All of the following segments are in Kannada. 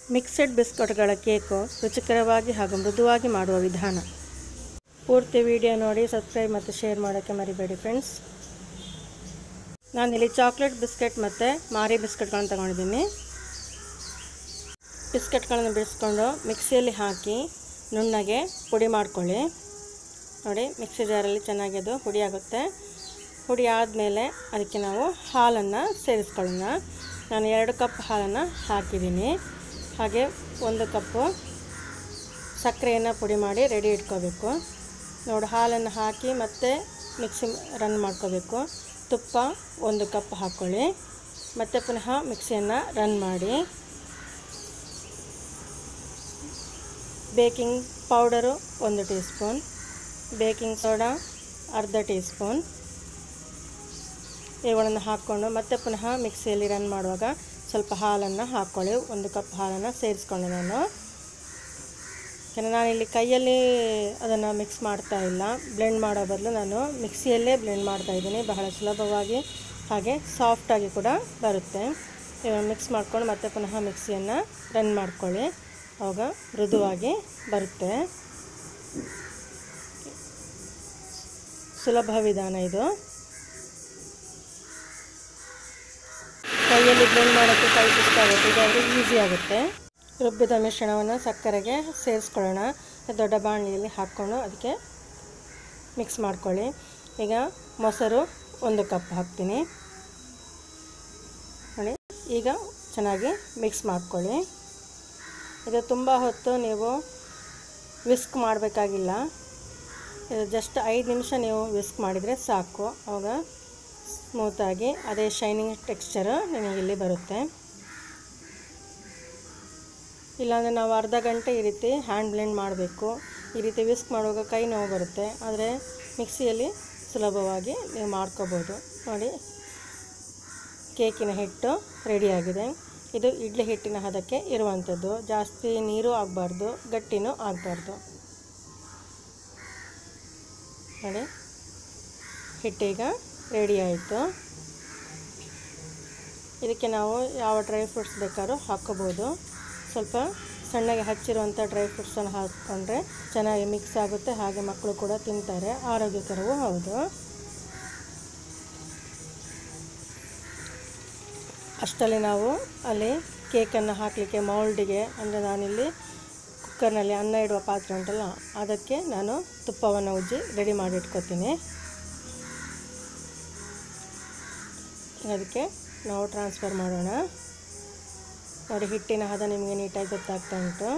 ಮಿಕ್ಸೆಡ್ ಬಿಸ್ಕಟ್ಗಳ ಕೇಕು ರುಚಿಕರವಾಗಿ ಹಾಗೂ ಮೃದುವಾಗಿ ಮಾಡುವ ವಿಧಾನ ಪೂರ್ತಿ ವಿಡಿಯೋ ನೋಡಿ ಸಬ್ಸ್ಕ್ರೈಬ್ ಮತ್ತು ಶೇರ್ ಮಾಡೋಕ್ಕೆ ಮರಿಬೇಡಿ ಫ್ರೆಂಡ್ಸ್ ನಾನಿಲ್ಲಿ ಚಾಕ್ಲೇಟ್ ಬಿಸ್ಕೆಟ್ ಮತ್ತು ಮಾರಿ ಬಿಸ್ಕೆಟ್ಗಳನ್ನು ತಗೊಂಡಿದ್ದೀನಿ ಬಿಸ್ಕೆಟ್ಗಳನ್ನು ಬಿಡಿಸ್ಕೊಂಡು ಮಿಕ್ಸಿಯಲ್ಲಿ ಹಾಕಿ ನುಣ್ಣಗೆ ಪುಡಿ ಮಾಡ್ಕೊಳ್ಳಿ ನೋಡಿ ಮಿಕ್ಸಿ ಜಾರಲ್ಲಿ ಚೆನ್ನಾಗಿ ಅದು ಹುಡಿ ಆಗುತ್ತೆ ಹುಡಿ ಆದಮೇಲೆ ಅದಕ್ಕೆ ನಾವು ಹಾಲನ್ನು ಸೇರಿಸ್ಕೊಳ್ಳೋಣ ನಾನು ಎರಡು ಕಪ್ ಹಾಲನ್ನು ಹಾಕಿದ್ದೀನಿ ಹಾಗೆ ಒಂದು ಕಪ್ಪು ಸಕ್ಕರೆಯನ್ನು ಪುಡಿ ಮಾಡಿ ರೆಡಿ ಇಟ್ಕೋಬೇಕು ನೋಡಿ ಹಾಲನ್ನು ಹಾಕಿ ಮತ್ತೆ ಮಿಕ್ಸಿ ರನ್ ಮಾಡ್ಕೋಬೇಕು ತುಪ್ಪ ಒಂದು ಕಪ್ ಹಾಕ್ಕೊಳ್ಳಿ ಮತ್ತು ಪುನಃ ಮಿಕ್ಸಿಯನ್ನು ರನ್ ಮಾಡಿ ಬೇಕಿಂಗ್ ಪೌಡರು ಒಂದು ಟೀ ಸ್ಪೂನ್ ಬೇಕಿಂಗ್ ಸೋಡಾ ಅರ್ಧ ಟೀ ಸ್ಪೂನ್ ಇವುಗಳನ್ನು ಹಾಕ್ಕೊಂಡು ಮತ್ತೆ ಪುನಃ ಮಿಕ್ಸಿಯಲ್ಲಿ ರನ್ ಮಾಡುವಾಗ ಸ್ವಲ್ಪ ಹಾಲನ್ನು ಹಾಕ್ಕೊಳ್ಳಿ ಒಂದು ಕಪ್ ಹಾಲನ್ನು ಸೇರಿಸ್ಕೊಂಡೆ ನಾನು ಯಾಕಂದರೆ ನಾನಿಲ್ಲಿ ಕೈಯಲ್ಲಿ ಅದನ್ನು ಮಿಕ್ಸ್ ಮಾಡ್ತಾ ಇಲ್ಲ ಬ್ಲೆಂಡ್ ಮಾಡೋ ಬದಲು ನಾನು ಮಿಕ್ಸಿಯಲ್ಲೇ ಬ್ಲೆಂಡ್ ಮಾಡ್ತಾ ಇದ್ದೀನಿ ಬಹಳ ಸುಲಭವಾಗಿ ಹಾಗೆ ಸಾಫ್ಟಾಗಿ ಕೂಡ ಬರುತ್ತೆ ಮಿಕ್ಸ್ ಮಾಡ್ಕೊಂಡು ಮತ್ತೆ ಪುನಃ ಮಿಕ್ಸಿಯನ್ನು ರನ್ ಮಾಡ್ಕೊಳ್ಳಿ ಆವಾಗ ಮೃದುವಾಗಿ ಬರುತ್ತೆ ಸುಲಭ ವಿಧಾನ ಇದು ಕೈಯಲ್ಲಿ ಬ್ಲೆಂಡ್ ಮಾಡೋಕ್ಕೆ ಕೈ ಸುಸ್ತ ಆಗುತ್ತೆ ಇದಾದರೆ ಈಸಿ ಆಗುತ್ತೆ ರುಬ್ಬಿದ ಮಿಶ್ರಣವನ್ನು ಸಕ್ಕರೆಗೆ ಸೇರಿಸ್ಕೊಳ್ಳೋಣ ದೊಡ್ಡ ಬಾಣಲಿಯಲ್ಲಿ ಹಾಕ್ಕೊಂಡು ಅದಕ್ಕೆ ಮಿಕ್ಸ್ ಮಾಡ್ಕೊಳ್ಳಿ ಈಗ ಮೊಸರು ಒಂದು ಕಪ್ ಹಾಕ್ತೀನಿ ನೋಡಿ ಈಗ ಚೆನ್ನಾಗಿ ಮಿಕ್ಸ್ ಮಾಡ್ಕೊಳ್ಳಿ ಇದು ತುಂಬ ಹೊತ್ತು ನೀವು ವಿಸ್ಕ್ ಮಾಡಬೇಕಾಗಿಲ್ಲ ಇದು ಜಸ್ಟ್ ಐದು ನಿಮಿಷ ನೀವು ವಿಸ್ಕ್ ಮಾಡಿದರೆ ಸಾಕು ಆವಾಗ ಸ್ಮೂತಾಗಿ ಅದೇ ಶೈನಿಂಗ್ ಟೆಕ್ಸ್ಚರು ನಿಮಗೆ ಇಲ್ಲಿ ಬರುತ್ತೆ ಇಲ್ಲಾಂದರೆ ನಾವು ಅರ್ಧ ಗಂಟೆ ಈ ರೀತಿ ಹ್ಯಾಂಡ್ ಬ್ಲೆಂಡ್ ಮಾಡಬೇಕು ಈ ರೀತಿ ವಿಸ್ಕ್ ಮಾಡುವಾಗ ಕೈ ನೋವು ಬರುತ್ತೆ ಆದರೆ ಮಿಕ್ಸಿಯಲ್ಲಿ ಸುಲಭವಾಗಿ ನೀವು ಮಾಡ್ಕೋಬೋದು ನೋಡಿ ಕೇಕಿನ ಹಿಟ್ಟು ರೆಡಿಯಾಗಿದೆ ಇದು ಇಡ್ಲಿ ಹಿಟ್ಟಿನ ಹದಕ್ಕೆ ಇರುವಂಥದ್ದು ಜಾಸ್ತಿ ನೀರು ಆಗಬಾರ್ದು ಗಟ್ಟಿನೂ ಆಗಬಾರ್ದು ನೋಡಿ ಹಿಟ್ಟೀಗ ರೆಡಿ ಆಯಿತು ಇದಕ್ಕೆ ನಾವು ಯಾವ ಡ್ರೈ ಫ್ರೂಟ್ಸ್ ಬೇಕಾದ್ರೂ ಹಾಕ್ಕೋಬೋದು ಸ್ವಲ್ಪ ಸಣ್ಣಗೆ ಹಚ್ಚಿರುವಂಥ ಡ್ರೈ ಫ್ರೂಟ್ಸನ್ನು ಹಾಕ್ಕೊಂಡ್ರೆ ಚೆನ್ನಾಗಿ ಮಿಕ್ಸ್ ಆಗುತ್ತೆ ಹಾಗೆ ಮಕ್ಕಳು ಕೂಡ ತಿಂತಾರೆ ಆರೋಗ್ಯಕರವೂ ಹೌದು ಅಷ್ಟರಲ್ಲಿ ನಾವು ಅಲ್ಲಿ ಕೇಕನ್ನು ಹಾಕಲಿಕ್ಕೆ ಮೌಲ್ಡಿಗೆ ಅಂದರೆ ನಾನಿಲ್ಲಿ ಕುಕ್ಕರ್ನಲ್ಲಿ ಅನ್ನ ಇಡುವ ಪಾತ್ರೆ ಉಂಟಲ್ಲ ಅದಕ್ಕೆ ನಾನು ತುಪ್ಪವನ್ನು ಉಜ್ಜಿ ರೆಡಿ ಮಾಡಿ ಇಟ್ಕೊತೀನಿ ಅದಕ್ಕೆ ನಾವು ಟ್ರಾನ್ಸ್ಫರ್ ಮಾಡೋಣ ನೋಡಿ ಹಿಟ್ಟಿನ ಹದ ನಿಮಗೆ ನೀಟಾಗಿ ಗೊತ್ತಾಗ್ತಾ ಉಂಟು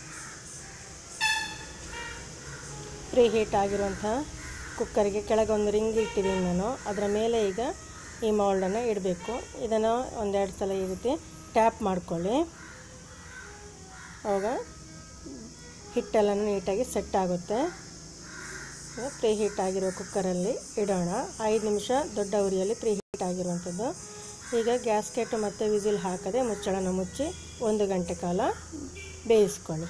ಪ್ರೀ ಹೀಟ್ ಆಗಿರುವಂಥ ಕುಕ್ಕರಿಗೆ ಕೆಳಗೆ ಒಂದು ರಿಂಗ್ ಇಟ್ಟಿದ್ದೀನಿ ನಾನು ಅದರ ಮೇಲೆ ಈಗ ಈ ಮೌಲ್ಡನ್ನು ಇಡಬೇಕು ಇದನ್ನು ಒಂದೆರಡು ಸಲ ಈ ರೀತಿ ಟ್ಯಾಪ್ ಮಾಡ್ಕೊಳ್ಳಿ ಆವಾಗ ಹಿಟ್ಟೆಲ್ಲ ನೀಟಾಗಿ ಸೆಟ್ ಆಗುತ್ತೆ ಪ್ರೀ ಹೀಟ್ ಆಗಿರೋ ಕುಕ್ಕರಲ್ಲಿ ಇಡೋಣ ಐದು ನಿಮಿಷ ದೊಡ್ಡ ಉರಿಯಲ್ಲಿ ಪ್ರೀ ಹೀಟ್ ಆಗಿರುವಂಥದ್ದು ಈಗ ಗ್ಯಾಸ್ಕೆಟ್ ಮತ್ತು ವಿಸಿಲ್ ಹಾಕದೆ ಮುಚ್ಚಳನ ಮುಚ್ಚಿ ಒಂದು ಗಂಟೆ ಕಾಲ ಬೇಯಿಸ್ಕೊಳ್ಳಿ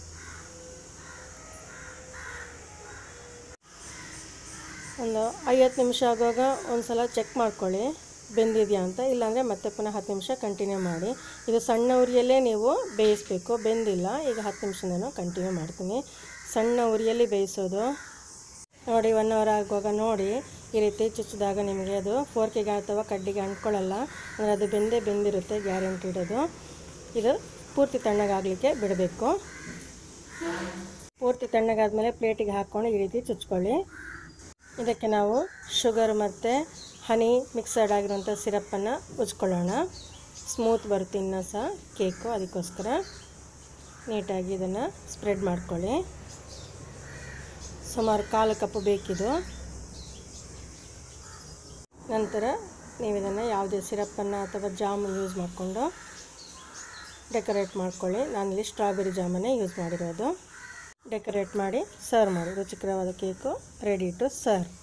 ಒಂದು ಐವತ್ತು ನಿಮಿಷ ಆಗುವಾಗ ಒಂದು ಸಲ ಚೆಕ್ ಮಾಡ್ಕೊಳ್ಳಿ ಬೆಂದಿದೆಯಾ ಅಂತ ಇಲ್ಲಾಂದರೆ ಮತ್ತೆ ಪುನಃ ಹತ್ತು ನಿಮಿಷ ಕಂಟಿನ್ಯೂ ಮಾಡಿ ಇದು ಸಣ್ಣ ಉರಿಯಲ್ಲೇ ನೀವು ಬೇಯಿಸಬೇಕು ಬೆಂದಿಲ್ಲ ಈಗ ಹತ್ತು ನಿಮಿಷ ನಾನು ಕಂಟಿನ್ಯೂ ಮಾಡ್ತೀನಿ ಸಣ್ಣ ಉರಿಯಲ್ಲಿ ಬೇಯಿಸೋದು ನೋಡಿ ಒನ್ ಅವರ್ ಆಗುವಾಗ ನೋಡಿ ಈ ರೀತಿ ಚುಚ್ಚಿದಾಗ ನಿಮಗೆ ಅದು ಫೋರ್ಕಿಗೆ ಅಥವಾ ಕಡ್ಡಿಗೆ ಅಂಟ್ಕೊಳ್ಳಲ್ಲ ಅಂದರೆ ಅದು ಬೆಂದೇ ಬೆಂದಿರುತ್ತೆ ಗ್ಯಾರಂಟಿ ಇಡೋದು ಇದು ಪೂರ್ತಿ ತಣ್ಣಗಾಗಲಿಕ್ಕೆ ಬಿಡಬೇಕು ಪೂರ್ತಿ ತಣ್ಣಗಾದ್ಮೇಲೆ ಪ್ಲೇಟಿಗೆ ಹಾಕ್ಕೊಂಡು ಈ ರೀತಿ ಚುಚ್ಕೊಳ್ಳಿ ಇದಕ್ಕೆ ನಾವು ಶುಗರ್ ಮತ್ತು ಹನಿ ಮಿಕ್ಸಡ್ ಆಗಿರುವಂಥ ಸಿರಪ್ಪನ್ನು ಉಜ್ಕೊಳ್ಳೋಣ ಸ್ಮೂತ್ ಬರುತ್ತೆ ಇನ್ನೂ ಸಹ ಕೇಕು ಅದಕ್ಕೋಸ್ಕರ ನೀಟಾಗಿ ಇದನ್ನು ಸ್ಪ್ರೆಡ್ ಮಾಡ್ಕೊಳ್ಳಿ ಸುಮಾರು ಕಾಲು ಕಪ್ಪು ಬೇಕಿದು ನಂತರ ನೀವು ಇದನ್ನು ಯಾವುದೇ ಸಿರಪ್ಪನ್ನು ಅಥವಾ ಜಾಮು ಯೂಸ್ ಮಾಡಿಕೊಂಡು ಡೆಕೋರೇಟ್ ಮಾಡ್ಕೊಳ್ಳಿ ನಾನಿಲ್ಲಿ ಸ್ಟ್ರಾಬೆರಿ ಜಾಮನ್ನೇ ಯೂಸ್ ಮಾಡಿರೋದು ಡೆಕೋರೇಟ್ ಮಾಡಿ ಸರ್ವ್ ಮಾಡಿ ರುಚಿಕರವಾದ ಕೇಕು ರೆಡಿ ಟು ಸರ್ವ್